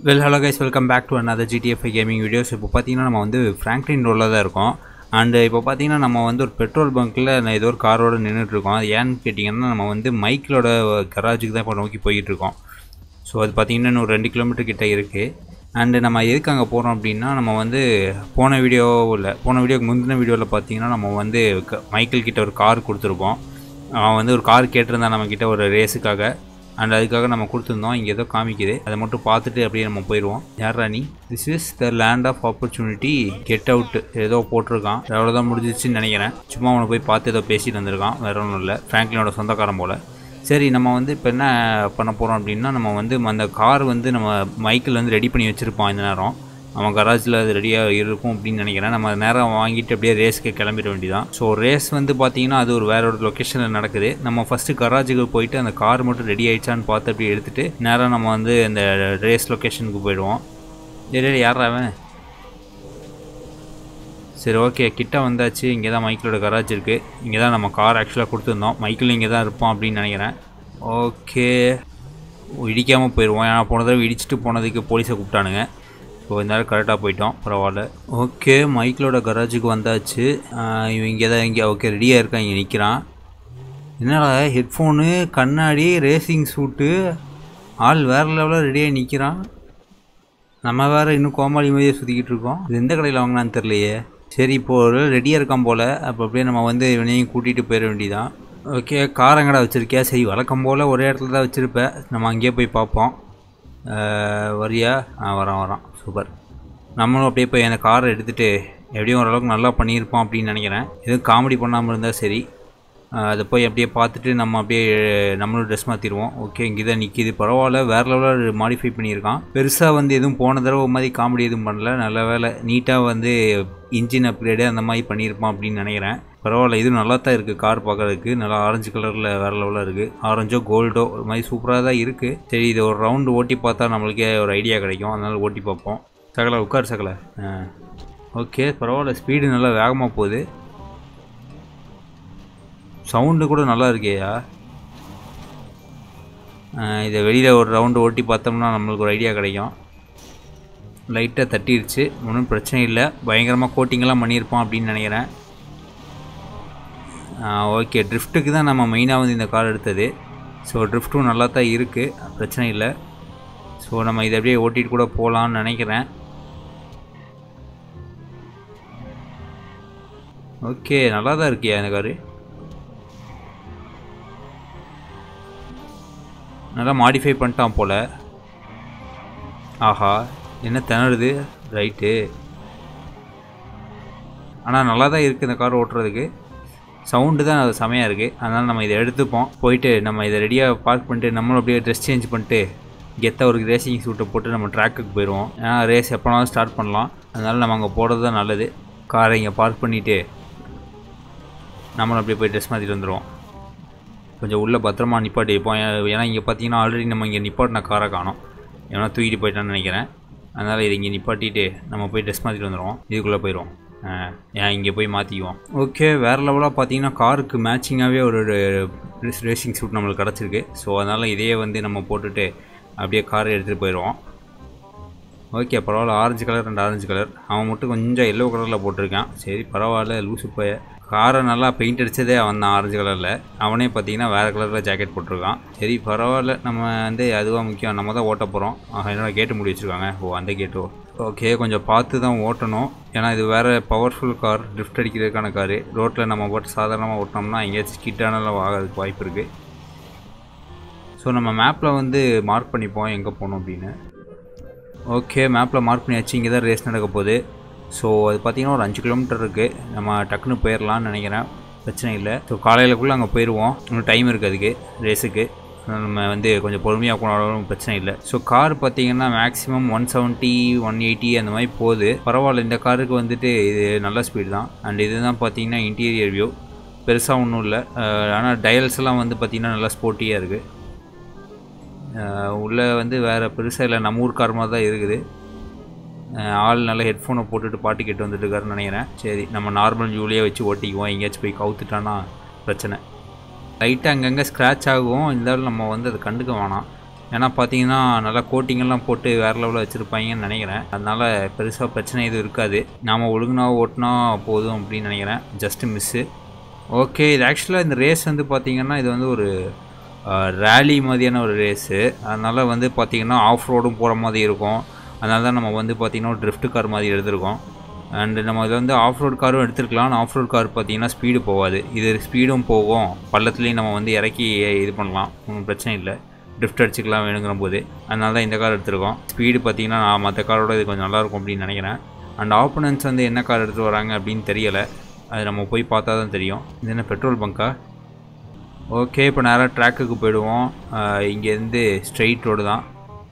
well hello guys welcome back to another GTF gaming videos இப்போ பார்த்தீங்கன்னா நம்ம வந்து ஃப்ராங்க்லின் ரோடில் தான் இருக்கோம் அண்டு இப்போ பார்த்தீங்கன்னா நம்ம வந்து ஒரு பெட்ரோல் பங்க்கில் ஏதோ ஒரு காரோட நின்றுட்டு இருக்கோம் அது ஏன்னு கேட்டிங்கன்னா நம்ம வந்து மைக்கிளோட கராஜுக்கு தான் இப்போ நோக்கி போயிட்டு இருக்கோம் ஸோ அது பார்த்தீங்கன்னா இன்னும் ஒரு ரெண்டு கிலோமீட்டர் கிட்ட இருக்குது அண்டு நம்ம எதுக்கு அங்கே போகிறோம் அப்படின்னா நம்ம வந்து போன வீடியோவில் போன வீடியோக்கு முந்தின வீடியோவில் பார்த்தீங்கன்னா நம்ம வந்து க- மைக்கேல் கிட்ட ஒரு கார் கொடுத்துருப்போம் அவன் வந்து ஒரு கார் கேட்டிருந்தான் நம்ம கிட்ட ஒரு ரேஸுக்காக அண்ட் அதுக்காக நம்ம கொடுத்துருந்தோம் இங்கே ஏதோ காமிக்குது அதை மட்டும் பார்த்துட்டு அப்படியே நம்ம போயிடுவோம் யார் ராணி this is the land of opportunity get out ஏதோ போட்டிருக்கான் அவ்வளோதான் முடிஞ்சிச்சுன்னு நினைக்கிறேன் சும்மா அவனை போய் பார்த்து ஏதோ பேசிட்டு வந்திருக்கான் வேற ஒன்றும் இல்லை ஃப்ராங்க்லினோட சொந்தக்காரன் போல் சரி நம்ம வந்து இப்போ என்ன பண்ண போகிறோம் அப்படின்னா நம்ம வந்து அந்த கார் வந்து நம்ம மைக்கில் வந்து ரெடி பண்ணி வச்சுருப்போம் இந்த நேரம் அவன் கராஜில் அது ரெடியாக இருக்கும் அப்படின்னு நினைக்கிறேன் நம்ம நேரம் வாங்கிட்டு அப்படியே ரேஸ்க்கு கிளம்பிட வேண்டியதான் ஸோ ரேஸ் வந்து பார்த்தீங்கன்னா அது ஒரு வேற ஒரு லொக்கேஷனில் நடக்குது நம்ம ஃபஸ்ட்டு கராஜுக்கு போயிட்டு அந்த கார் மட்டும் ரெடி ஆயிடுச்சான்னு பார்த்து அப்படியே எடுத்துகிட்டு நேராக நம்ம வந்து அந்த ரேஸ் லொக்கேஷனுக்கு போயிடுவோம் சரி யாரா அவன் சரி ஓகே கிட்ட வந்தாச்சு இங்கே தான் மைக்கிளோட கராஜ் இருக்குது இங்கே தான் நம்ம கார் ஆக்சுவலாக கொடுத்துருந்தோம் மைக்கிள் இங்கே தான் இருப்போம் அப்படின்னு நினைக்கிறேன் ஓகே இடிக்காமல் போயிடுவோம் ஏன்னா போன தடவை இடிச்சிட்டு போனதுக்கு போலீஸை கூப்பிட்டானுங்க ஸோ இந்த நேரம் கரெக்டாக போயிட்டோம் பரவாயில்ல ஓகே மைக்கிளோட கராஜுக்கு வந்தாச்சு ஆஹ் இவன் இங்கே தான் இங்கே ஓகே ரெடியாக இருக்கான் இங்கே நிற்கிறான் என்னடா ஹெட்ஃபோனு கண்ணாடி ரேசிங் சூட்டு ஆள் வேறு லெவலில் ரெடியாக நிற்கிறான் நம்ம வேற இன்னும் கோமாளி மாதிரியே சுற்றிக்கிட்டு இருக்கோம் இது எந்த கடையில் வாங்கினான்னு தெரியலையே சரி இப்போ ஒரு ரெடியாக இருக்கான் போல் அப்போ அப்படியே நம்ம வந்து இவனையும் கூட்டிகிட்டு போயிட வேண்டியதான் ஓகே காரங்கடா வச்சுருக்கியா சரி வழக்கம் போல் ஒரே இடத்துல தான் வச்சுருப்பேன் நம்ம அங்கேயே போய் பார்ப்போம் அஹ், வரியா ஆ வரான் வரான் சூப்பர் நம்மளும் அப்படியே போய் அந்த காரை எடுத்துகிட்டு எப்படியும் ஓரளவுக்கு நல்லா பண்ணியிருப்போம் அப்படின்னு நினைக்கிறேன் எதுவும் காமெடி பண்ணாமல் இருந்தால் சரி அஹ், அதை போய் அப்படியே பார்த்துட்டு நம்ம அப்படியே நம்மளும் ட்ரெஸ் மாற்றிடுவோம் ஓகே இங்கே தான் நிற்கிது பரவாயில்ல வேறு லெவலில் மாடிஃபை பண்ணியிருக்கான் பெருசாக வந்து எதுவும் போன தடவை மாதிரி காமெடி எதுவும் பண்ணல நல்ல வேலை நீட்டாக வந்து இன்ஜின் அப்கிரேடு அந்த மாதிரி பண்ணியிருப்பான் அப்படின்னு நினைக்கிறேன் பரவாயில்ல இது நல்லா தான் இருக்குது கார் பார்க்கறதுக்கு நல்லா ஆரஞ்சு கலரில் வேறு லெவலில் இருக்குது ஆரஞ்சோ கோல்டோ ஒரு மாதிரி சூப்பராக தான் இருக்குது சரி இது ஒரு ரவுண்டு ஓட்டி பார்த்தா நம்மளுக்கே ஒரு ஐடியா கிடைக்கும் அதனால் ஓட்டி பார்ப்போம் சகல உட்கார் சகல ஆ ஓகே பரவாயில்ல ஸ்பீடு நல்லா வேகமாக போகுது சவுண்டு கூட நல்லா இருக்கேயா ஆஹ் இதை வெளியில் ஒரு ரவுண்டு ஓட்டி பார்த்தோம்னா நம்மளுக்கு ஒரு ஐடியா கிடைக்கும் லைட்டாக தட்டிடுச்சு ஒன்றும் பிரச்சனை இல்லை பயங்கரமாக கோட்டிங்கெல்லாம் பண்ணியிருப்போம் அப்படின்னு நினைக்கிறேன் ஓகே ட்ரிஃப்ட்டுக்கு தான் நம்ம மெயினாக வந்து இந்த கார் எடுத்தது ஸோ ட்ரிஃப்ட்டும் நல்லா தான் இருக்குது பிரச்சனை இல்லை ஸோ நம்ம இதை அப்படியே ஓட்டிட்டு கூட போகலான்னு நினைக்கிறேன் ஓகே நல்லா தான் இருக்கியா இந்த காரு நல்லா மாடிஃபை பண்ணிட்டான் போல் ஆஹா என்ன திணறுது ரைட்டு ஆனால் நல்லா தான் இருக்குது இந்த கார் ஓட்டுறதுக்கு சவுண்டு தான் அது செமையாக இருக்குது அதனால் நம்ம இதை எடுத்துப்போம் போயிட்டு நம்ம இதை ரெடியாக பார்க் பண்ணிட்டு நம்மளும் அப்படியே ட்ரெஸ் சேஞ்ச் பண்ணிட்டு கெத்தாக ஒரு ரேசிங் சூட்டை போட்டு நம்ம ட்ராக்குக்கு போயிடுவோம் ஏன்னா ரேஸ் எப்போனாலும் ஸ்டார்ட் பண்ணலாம் அதனால் நம்ம அங்கே போகிறது தான் நல்லது காரை இங்கே பார்க் பண்ணிவிட்டு நம்மளும் அப்படியே போய் ட்ரெஸ் மாற்றிட்டு வந்துடுவோம் கொஞ்சம் உள்ளே பத்திரமா நிப்பாட்டி வைப்போம் ஏ- ஏன்னா இங்கே பார்த்தீங்கன்னா ஆல்ரெடி நம்ம இங்கே நிப்பாட்டின காரை காணோம் ஏன்னா தூக்கிட்டு போயிட்டான்னு நினைக்கிறேன் அதனால் இதை இங்கே நிப்பாட்டிட்டு நம்ம போய் ட்ரெஸ் மாற்றிட்டு வந்துடுவோம் இதுக்குள்ளே போயிடுவோம் ஆ, ஏன் இங்கே போய் மாற்றிக்குவோம் ஓகே வேறு லெவலாக பார்த்தீங்கன்னா காருக்கு மேட்சிங்காகவே ஒரு ரேசிங் சூட் நம்மளுக்கு கிடச்சிருக்கு ஸோ அதனால் இதையே வந்து நம்ம போட்டுட்டு அப்படியே காரை எடுத்துகிட்டு போயிடுவோம் ஓகே பரவாயில்ல ஆரஞ்சு கலர் ரெண்டு ஆரஞ்சு கலர் அவன் மட்டும் கொஞ்சம் எல்லோ கலரில் போட்டிருக்கான் சரி பரவாயில்ல லூசு போய காரை நல்லா பெயிண்ட் அடித்ததே அவன் தான் ஆரஞ்சு கலரில் அவனே பார்த்தீங்கன்னா வேறு கலரில் ஜாக்கெட் போட்டிருக்கான் சரி பரவாயில்ல நம்ம வந்து அதுவாக முக்கியம் நம்ம தான் ஓட்ட போகிறோம் என்னோட கேட்டு மூடி வச்சுருக்காங்க ஓ அந்த கேட்டோ ஓகே கொஞ்சம் பார்த்து தான் ஓட்டணும் ஏன்னா இது வேறு பவர்ஃபுல் கார் ட்ரிஃப்ட் அடிக்கிறதுக்கான காரு ரோட்டில் நம்ம போட்டு சாதாரணமாக ஓட்டினோம்னா எங்கேயாச்சும் கிட்டானலாம் ஆகிறதுக்கு வாய்ப்பு இருக்குது ஸோ நம்ம மேப்பில் வந்து மார்க் பண்ணிப்போம் எங்கே போகணும் அப்படின்னு ஓகே மேப்பில் மார்க் பண்ணியாச்சு இங்கே தான் ரேஸ் நடக்க போகுது ஸோ அது பார்த்தீங்கன்னா ஒரு அஞ்சு கிலோமீட்டர் இருக்குது நம்ம டக்குன்னு போயிடலான்னு நினைக்கிறேன் பிரச்சனை இல்லை ஸோ காலையிலக்குள்ளே அங்கே போயிடுவோம் இன்னும் டைம் இருக்குது அதுக்கு ரேஸுக்கு நம்ம வந்து கொஞ்சம் பொறுமையாக போனாலும் பிரச்சனை இல்லை ஸோ கார் பார்த்தீங்கன்னா maximum one seventy one eighty அந்த மாதிரி போகுது பரவாயில்ல இந்த காருக்கு வந்துட்டு இது நல்ல ஸ்பீடு தான் அண்ட் இதுதான் பார்த்தீங்கன்னா இன்டீரியர் வியூ பெருசாக ஒன்றும் இல்லை ஆனால் டயல்ஸ் எல்லாம் வந்து பார்த்தீங்கன்னா நல்லா ஸ்போர்ட்டியாக இருக்குது உள்ளே வந்து வேறு பெருசாக இல்லை நம்ம ஊர் கார் மாதிரி தான் இருக்குது அஹ் ஆள் நல்ல ஹெட்ஃபோனை போட்டுட்டு பாட்டு கேட்டு வந்துட்டு இருக்காருன்னு நினைக்கிறேன் சரி நம்ம நார்மல் ஜூலியே வச்சு ஓட்டிக்குவோம் எங்கேயாச்சும் போய் கவுத்துட்டானா பிரச்சனை லைட்டாக அங்கங்கே ஸ்க்ராட்ச் ஆகும் இருந்தாலும் நம்ம வந்து அதை கண்டுக்க வேணாம் ஏன்னா பார்த்தீங்கன்னா நல்லா கோட்டிங்கெல்லாம் போட்டு வேறு லெவலில் வச்சுருப்பாங்கன்னு நினைக்கிறேன் அதனால் பெருசாக பிரச்சனை எதுவும் இருக்காது நாம் ஒழுங்குனா ஓட்டினா போதும் அப்படின்னு நினைக்கிறேன் ஜஸ்ட்டு மிஸ்ஸு ஓகே இது ஆக்சுவலாக இந்த ரேஸ் வந்து பார்த்திங்கன்னா இது வந்து ஒரு ரேலி மாதிரியான ஒரு ரேஸு அதனால் வந்து பார்த்திங்கன்னா ஆஃப் ரோடும் போகிற மாதிரி இருக்கும் அதனால தான் நம்ம வந்து பார்த்திங்கன்னா ஒரு ட்ரிஃப்ட் கார் மாதிரி எடுத்திருக்கோம் அண்டு நம்ம இதில் வந்து ஆஃப் ரோட் காரும் எடுத்துருக்கலாம் ஆனால் ஆஃப் ரோட் கார் பார்த்திங்கன்னா ஸ்பீடு போகாது இது ஸ்பீடும் போகும் பள்ளத்துலேயும் நம்ம வந்து இறக்கி இது பண்ணலாம் ஒன்றும் பிரச்சனை இல்லை ட்ரிஃப்ட் அடிச்சுக்கலாம் வேணுங்கிற போது அதனால தான் இந்த கார் எடுத்திருக்கோம் ஸ்பீடு பார்த்திங்கன்னா நான் மற்ற காரோட இது கொஞ்சம் நல்லாயிருக்கும் அப்படின்னு நினைக்கிறேன் அண்ட் ஆப்போனன்ஸ் வந்து என்ன கார் எடுத்துகிட்டு வராங்க அப்படின்னு தெரியலை அது நம்ம போய் பார்த்தா தான் தெரியும் இது என்ன பெட்ரோல் பங்கா ஓகே இப்போ நேராக ட்ராக்குக்கு போயிடுவோம் இங்கேருந்து ஸ்ட்ரெயிட் ரோடு தான்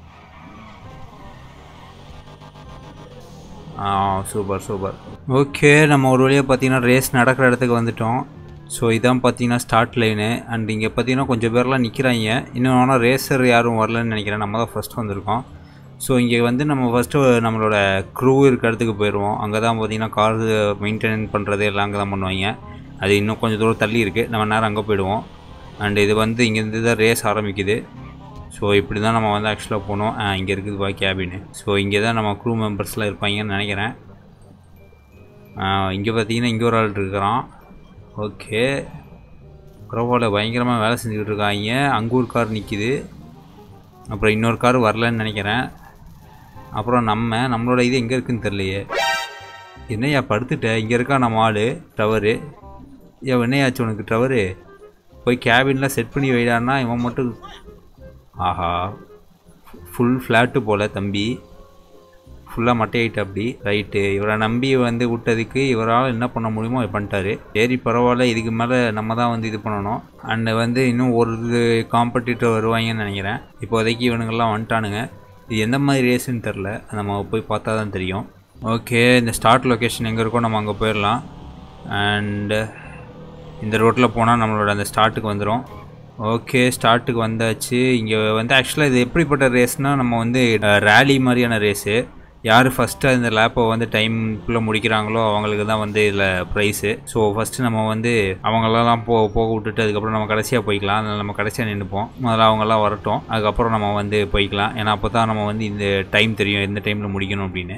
ஆ சூப்பர் சூப்பர் ஓகே நம்ம ஒரு வழியாக பார்த்தீங்கன்னா ரேஸ் நடக்கிற இடத்துக்கு வந்துட்டோம் ஸோ இதான் பார்த்தீங்கன்னா ஸ்டார்ட் லைனு அண்ட் இங்கே பார்த்தீங்கன்னா கொஞ்சம் பேர்லாம் நிற்கிறாங்க இன்னும் ஆனால் ரேசர் யாரும் வரலன்னு நினைக்கிறேன் நம்ம தான் ஃபஸ்ட் வந்திருக்கோம் ஸோ இங்கே வந்து நம்ம ஃபஸ்ட்டு நம்மளோட க்ரூ இருக்க இடத்துக்கு போயிடுவோம் அங்கே தான் பார்த்தீங்கன்னா கார் மெயின்டைன் பண்ணுறது எல்லாம் அங்கே தான் பண்ணுவாங்க அது இன்னும் கொஞ்சம் தூரம் தள்ளி இருக்குது நம்ம நேரம் அங்கே போயிடுவோம் அண்ட் இது வந்து இங்கேருந்து தான் ரேஸ் ஆரம்பிக்குது ஸோ இப்படி தான் நம்ம வந்து ஆக்சுவலாக போனோம் இங்கே இருக்குது பா கேபின் ஸோ இங்கே தான் நம்ம க்ரூ மெம்பர்ஸ்லாம் இருப்பாங்கன்னு நினைக்கிறேன் இங்கே பார்த்தீங்கன்னா இங்கே ஒரு ஆள் இருக்கிறான் ஓகே பரவாயில்ல பயங்கரமாக வேலை செஞ்சுக்கிட்டு இருக்காங்க அங்கே ஒரு கார் நிற்கிது அப்புறம் இன்னொரு கார் வரலன்னு நினைக்கிறேன் அப்புறம் நம்ம நம்மளோட இது எங்கே இருக்குன்னு தெரியலையே என்னையா படுத்துட்ட இங்கே இருக்கா நம்ம ஆள் டவரு ஏன் என்னையாச்சு உனக்கு டவரு போய் கேபின்லாம் செட் பண்ணி வைடான்னா இவன் மட்டும் ஆஹா ஃபுல் ஃப்ளாட்டு போல் தம்பி ஃபுல்லாக மட்டையாயிட்டு அப்படி ரைட்டு இவரை நம்பி வந்து விட்டதுக்கு இவரால் என்ன பண்ண முடியுமோ அவர் பண்ணிட்டாரு சரி பரவாயில்ல இதுக்கு மேலே நம்ம தான் வந்து இது பண்ணணும் அண்டு வந்து இன்னும் ஒரு காம்படிட்டர் வருவாங்கன்னு நினைக்கிறேன் இப்போதைக்கு இவனுங்கெல்லாம் வந்துட்டானுங்க இது எந்த மாதிரி ரேஸுன்னு தெரில நம்ம போய் பார்த்தா தான் தெரியும் ஓகே இந்த ஸ்டார்ட் லொக்கேஷன் எங்கே இருக்கோ நம்ம அங்கே போயிடலாம் அண்டு இந்த ரோட்டில் போனால் நம்மளோட அந்த ஸ்டார்ட்டுக்கு வந்துடும் ஓகே ஸ்டார்ட்டுக்கு வந்தாச்சு இங்கே வந்து ஆக்சுவலாக இது எப்படிப்பட்ட ரேஸ்னால் நம்ம வந்து ரேலி மாதிரியான ரேஸு யார் ஃபஸ்ட்டு அந்த லேப்பை வந்து டைம்குள்ளே முடிக்கிறாங்களோ அவங்களுக்கு தான் வந்து இதில் ப்ரைஸு ஸோ ஃபஸ்ட்டு நம்ம வந்து அவங்களெல்லாம் போ போக விட்டுட்டு அதுக்கப்புறம் நம்ம கடைசியாக போய்க்கலாம் அதனால் நம்ம கடைசியாக நின்றுப்போம் முதல்ல அவங்கெல்லாம் வரட்டும் அதுக்கப்புறம் நம்ம வந்து போய்க்கலாம் ஏன்னா அப்போ தான் நம்ம வந்து இந்த டைம் தெரியும் எந்த டைமில் முடிக்கணும் அப்படின்னு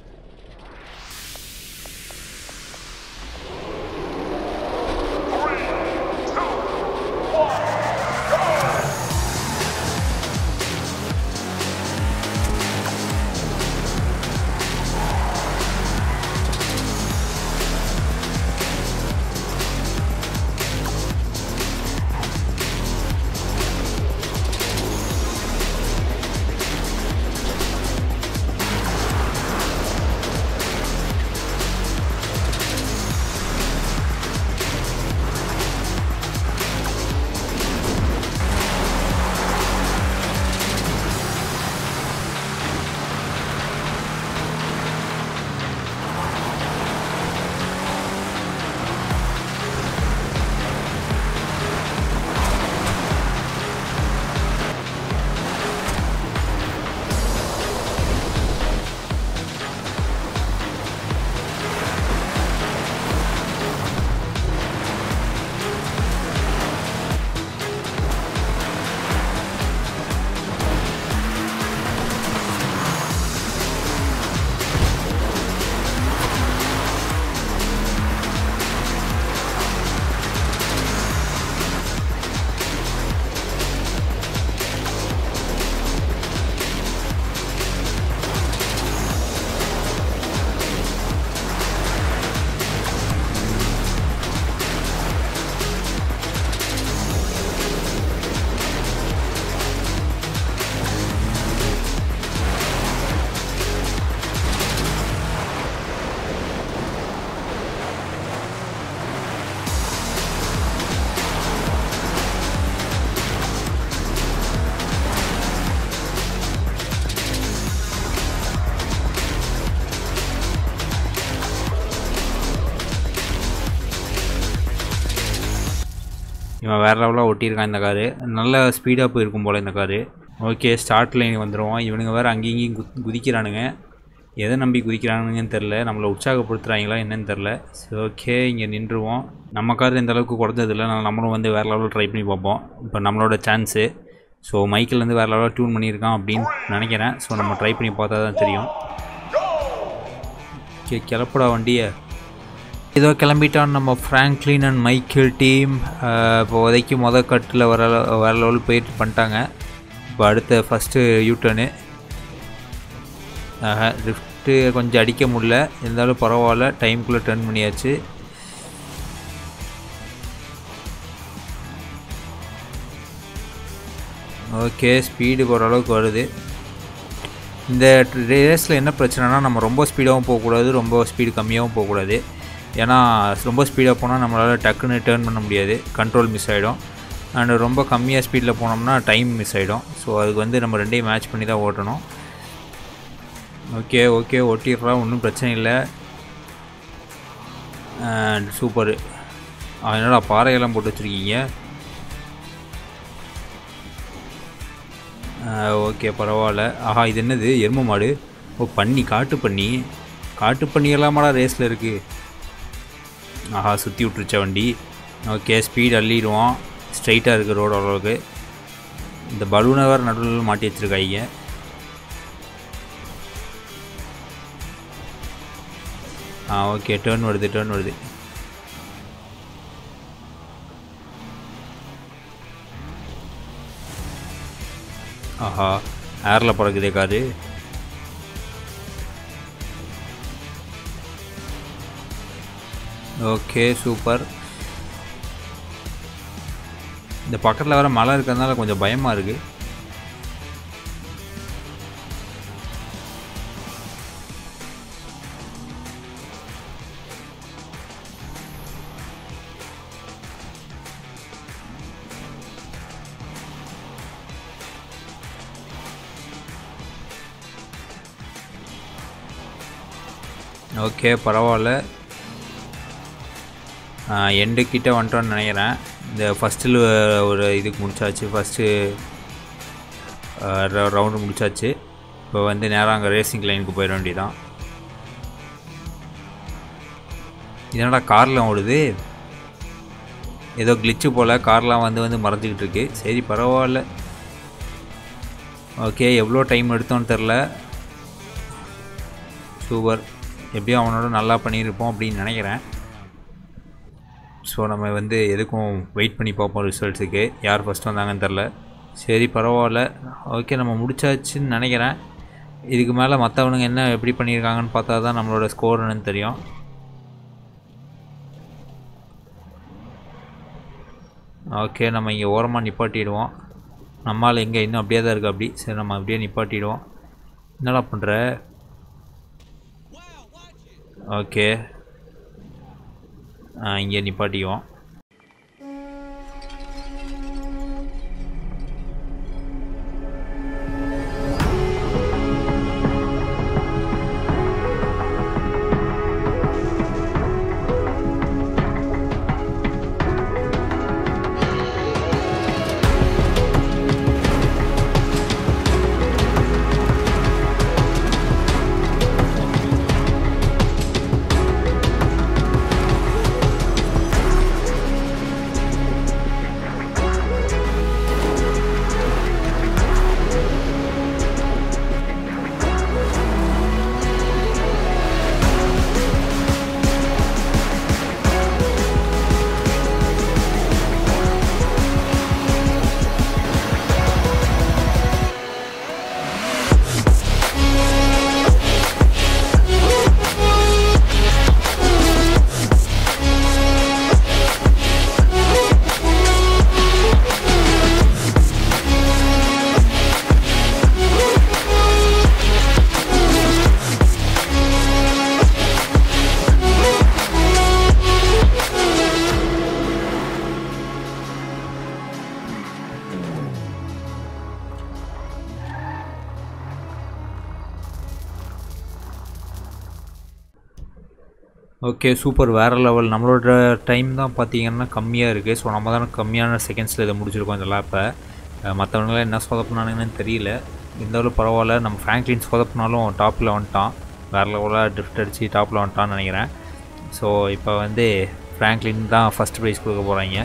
இவன் வேறு லெவலாக ஒட்டியிருக்கான் இந்த காரு நல்ல ஸ்பீடாக போயிருக்கும் போல் இந்த காரு ஓகே ஸ்டார்ட் லைன் வந்துடுவோம் இவனுங்க வேறு அங்கேயும் இங்கேயும் குத் குதிக்கிறானுங்க எதை நம்பி குதிக்கிறானுங்கன்னு தெரில நம்மளை உற்சாகப்படுத்துகிறாங்களா என்னன்னு தெரில சரி ஓகே இங்கே நின்றுவோம் நம்ம கார் இந்த அளவுக்கு குறைஞ்சதில்ல அதனால் நம்மளும் வந்து வேறு லெவலில் ட்ரை பண்ணி பார்ப்போம் இப்போ நம்மளோட சான்ஸு ஸோ மைக்கில் வந்து வேறு லெவலில் டியூன் பண்ணியிருக்கான் அப்படின்னு நினைக்கிறேன் ஸோ நம்ம ட்ரை பண்ணி பார்த்தா தான் தெரியும் ஓகே கிளப்புடா வண்டியை ஏதோ கிளம்பிட்டான் நம்ம ஃப்ராங்க்லின் அண்ட் மைக்கேல் டீம் இப்போதைக்கு மொதல் கட்டில் வர வர லெவல் போயிட்டு பண்ணிட்டாங்க இப்போ அடுத்த ஃபஸ்ட்டு யூட்டர்னு லிஃப்ட்டு கொஞ்சம் அடிக்க முடியல இருந்தாலும் பரவாயில்ல டைம்குள்ளே டர்ன் பண்ணியாச்சு ஓகே ஸ்பீடு ஓரளவுக்கு வருது இந்த ரேஸில் என்ன பிரச்சனைனா நம்ம ரொம்ப ஸ்பீடாகவும் போகக்கூடாது ரொம்ப ஸ்பீடு கம்மியாகவும் போகக்கூடாது ஏன்னா ரொம்ப ஸ்பீடாக போனால் நம்மளால் டக்குன்னு டேர்ன் பண்ண முடியாது கண்ட்ரோல் மிஸ் ஆகிடும் அண்ட் ரொம்ப கம்மியாக ஸ்பீடில் போனோம்னா டைம் மிஸ் ஆகிடும் ஸோ அதுக்கு வந்து நம்ம ரெண்டையும் மேட்ச் பண்ணி தான் ஓட்டணும் ஓகே ஓகே ஓட்டிடுறோம் ஒன்றும் பிரச்சனை இல்லை சூப்பரு என்னடா பாறையெல்லாம் போட்டு வச்சுருக்கீங்க ஓகே பரவாயில்ல ஆஹா இது என்னது எரும மாடு ஓ பண்ணி காட்டு பண்ணி காட்டு பண்ணி எல்லாமாடா ரேஸில் இருக்குது ஆஹா சுற்றி விட்டுருச்ச வண்டி ஓகே ஸ்பீட் அள்ளிடுவோம் ஸ்ட்ரைட்டாக இருக்குது ரோடு ஓரளவுக்கு இந்த பலூனை வேறு நடுவில் மாட்டி வச்சுருக்காங்க ஆ ஓகே டேர்ன் வருது டேர்ன் வருது ஆஹா ஏரில் பறக்குதே காரு ஓகே சூப்பர் இந்த பக்கத்தில் வேறு மழை இருக்கிறதுனால கொஞ்சம் பயமாக இருக்குது ஓகே பரவாயில்ல எண்டு கிட்ட வந்துட்டோன்னு நினைக்கிறேன் இந்த ஃபஸ்ட்டில் ஒரு இதுக்கு முடிச்சாச்சு ஃபஸ்ட்டு ரவுண்டு முடிச்சாச்சு இப்போ வந்து நேராக அங்கே ரேசிங் லைனுக்கு போயிட வேண்டியதான் இதனடா காரில் ஓடுது ஏதோ கிளிச்சு போல் கார்லாம் வந்து வந்து மறைஞ்சிக்கிட்டு இருக்கு சரி பரவாயில்ல ஓகே எவ்வளோ டைம் எடுத்தோன்னு தெரில சூப்பர் எப்படியும் அவனோட நல்லா பண்ணியிருப்போம் அப்படின்னு நினைக்கிறேன் ஸோ நம்ம வந்து எதுக்கும் வெயிட் பண்ணி பார்ப்போம் ரிசல்ட்ஸுக்கு யார் ஃபஸ்ட் வந்தாங்கன்னு தெரில சரி பரவாயில்ல ஓகே நம்ம முடிச்சாச்சுன்னு நினைக்கிறேன் இதுக்கு மேலே மற்றவனுங்க என்ன எப்படி பண்ணியிருக்காங்கன்னு பார்த்தா தான் நம்மளோட ஸ்கோர் என்னன்னு தெரியும் ஓகே நம்ம இங்கே ஓரமாக நிப்பாட்டிடுவோம் நம்மால் எங்கே இன்னும் அப்படியே தான் இருக்குது அப்படி சரி நம்ம அப்படியே நிப்பாட்டிடுவோம் என்னடா பண்ணுற ஓகே இங்கே நிப்பாட்டிக்குவோம் ஓகே சூப்பர் வேறு லெவல் நம்மளோட டைம் தான் பார்த்தீங்கன்னா கம்மியாக இருக்குது ஸோ நம்ம தான் கம்மியான செகண்ட்ஸில் இதை முடிச்சிருக்கோம் இந்த லேப்பை மற்றவங்களாம் என்ன சொதப்பினானுங்கன்னு தெரியல இருந்தாலும் பரவாயில்ல நம்ம ஃப்ராங்க்லின் சொதப்பினாலும் டாப்பில் வந்துட்டான் வேறு லெவலாக ட்ரிஃப்ட் அடித்து டாப்பில் வந்துட்டான்னு நினைக்கிறேன் ஸோ இப்போ வந்து ஃப்ராங்க்லின் தான் ஃபஸ்ட் ப்ரைஸ் கொடுக்க போகிறாங்க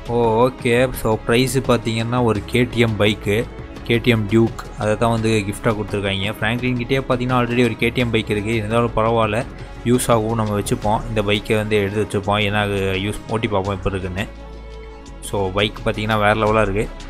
ஓ ஓகே ஸோ ப்ரைஸு பார்த்தீங்கன்னா ஒரு கேடிஎம் பைக்கு கேடிஎம் டியூக் அதை தான் வந்து கிஃப்டாக கொடுத்துருக்காங்க ஃப்ராங்க்லின் கிட்டே பார்த்தீங்கன்னா ஆல்ரெடி ஒரு கேடிஎம் பைக் இருக்குது இருந்தாலும் பரவாயில்ல யூஸ் ஆகவும் நம்ம வச்சுப்போம் இந்த பைக்கை வந்து எடுத்து வச்சுப்போம் ஏன்னா அது யூஸ் ஓட்டி பார்ப்போம் இப்போ இருக்குன்னு ஸோ பைக் பார்த்தீங்கன்னா வேறு லெவலாக இருக்குது